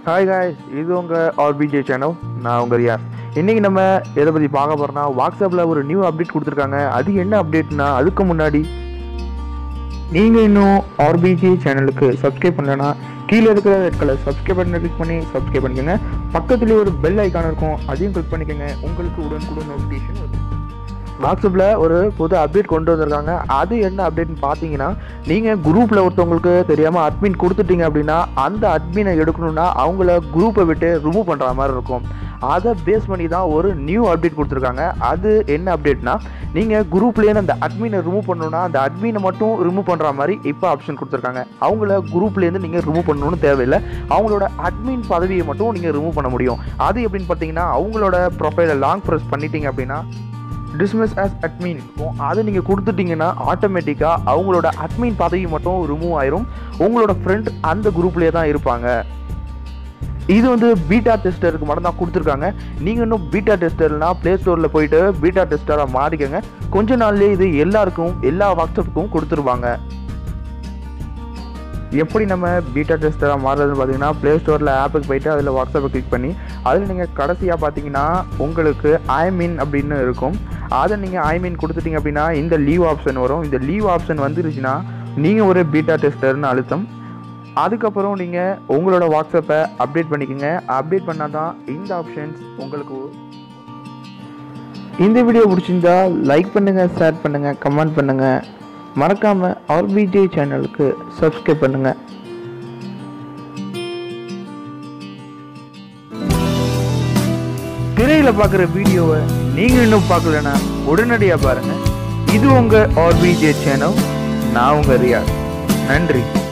hi guys இது உங்கள் RPJ channel நான் உங்கள் ரியாஸ் இன்றைக்கி நம்ம எதை பற்றி பார்க்க போகிறோம்னா வாட்ஸ்அப்பில் ஒரு நியூ அப்டேட் கொடுத்துருக்காங்க அது என்ன அப்டேட்னா அதுக்கு முன்னாடி நீங்கள் இன்னும் ஆர்பிஜி சேனலுக்கு சப்ஸ்கிரைப் பண்ணலன்னா கீழே இருக்கிற ரெட் கலர் சப்ஸ்கிரைப் பட்டனை கிளிக் பண்ணி சப்ஸ்கிரைப் பண்ணிக்கோங்க பக்கத்துலேயே ஒரு பெல் ஐக்கான் இருக்கும் அதையும் கிளிக் பண்ணிக்கோங்க உங்களுக்கு உடனுக்குடன் நோட்டிஃபிகேஷன் வரும் வாட்ஸ்அப்பில் ஒரு புது அப்டேட் கொண்டு வந்திருக்காங்க அது என்ன அப்டேட்னு பார்த்தீங்கன்னா நீங்கள் குரூப்பில் ஒருத்தவங்களுக்கு தெரியாமல் அட்மின் கொடுத்துட்டீங்க அப்படின்னா அந்த அட்மினை எடுக்கணும்னா அவங்கள குரூப்பை விட்டு ரிமூவ் பண்ணுற மாதிரி இருக்கும் அதை பேஸ் பண்ணி தான் ஒரு நியூ அப்டேட் கொடுத்துருக்காங்க அது என்ன அப்டேட்னா நீங்கள் குரூப்லேருந்து அந்த அட்மினை ரிமூவ் பண்ணணும்னா அந்த அட்மினை மட்டும் ரிமூவ் பண்ணுற மாதிரி இப்போ ஆப்ஷன் கொடுத்துருக்காங்க அவங்கள குரூப்லேருந்து நீங்கள் ரிமூவ் பண்ணணும்னு தேவையில்லை அவங்களோட அட்மின் பதவியை மட்டும் நீங்கள் ரிமூவ் பண்ண முடியும் அது எப்படின்னு பார்த்தீங்கன்னா அவங்களோட ப்ரொஃபைலை லாங் ப்ரெஸ் பண்ணிட்டீங்க அப்படின்னா டிஸ்மிஸ் ஆஸ் அட்மின் இருக்கும் அதை நீங்கள் கொடுத்துட்டீங்கன்னா ஆட்டோமேட்டிக்காக அவங்களோட அட்மின் பதவி மட்டும் ரிமூவ் ஆயிரும் உங்களோட ஃப்ரெண்ட் அந்த குரூப்லேயே தான் இருப்பாங்க இது வந்து பீட்டா டெஸ்டருக்கு மட்டும் தான் கொடுத்துருக்காங்க நீங்கள் இன்னும் பீட்டா டெஸ்டர்னா ப்ளே ஸ்டோரில் போயிட்டு பீட்டா டெஸ்டராக மாறிக்கங்க கொஞ்ச நாள்லேயே இது எல்லாருக்கும் எல்லா வாட்ஸ்அப்புக்கும் கொடுத்துருவாங்க எப்படி நம்ம பீட்டா டெஸ்டராக மாறுறதுன்னு பார்த்தீங்கன்னா ப்ளே ஸ்டோரில் ஆப்புக்கு போயிட்டு அதில் வாட்ஸ்அப்பை கிளிக் பண்ணி அதில் நீங்கள் கடைசியாக பார்த்தீங்கன்னா உங்களுக்கு ஐமின் அப்படின்னு இருக்கும் அதை நீங்கள் ஐமின் கொடுத்துட்டீங்க அப்படின்னா இந்த லீவ் ஆப்ஷன் வரும் இந்த லீவ் ஆப்ஷன் வந்துருச்சுன்னா நீங்கள் ஒரு பீட்டா டெஸ்டர்னு அழுத்தம் அதுக்கப்புறம் நீங்கள் உங்களோட வாட்ஸ்அப்பை அப்டேட் பண்ணிக்கோங்க அப்டேட் பண்ணால் தான் இந்த ஆப்ஷன்ஸ் உங்களுக்கு இந்த வீடியோ பிடிச்சிருந்தா லைக் பண்ணுங்கள் ஷேர் பண்ணுங்கள் கமெண்ட் பண்ணுங்கள் மறக்காமல் ஆர்பிஜே சேனலுக்கு சப்ஸ்கிரைப் பண்ணுங்கள் திரையில் பார்க்குற வீடியோவை நீங்கள் இன்னும் பார்க்கலனா உடனடியாக பாருங்கள் இது உங்கள் ஆர்பிஜே சேனல் நான் உங்கள் ரியா நன்றி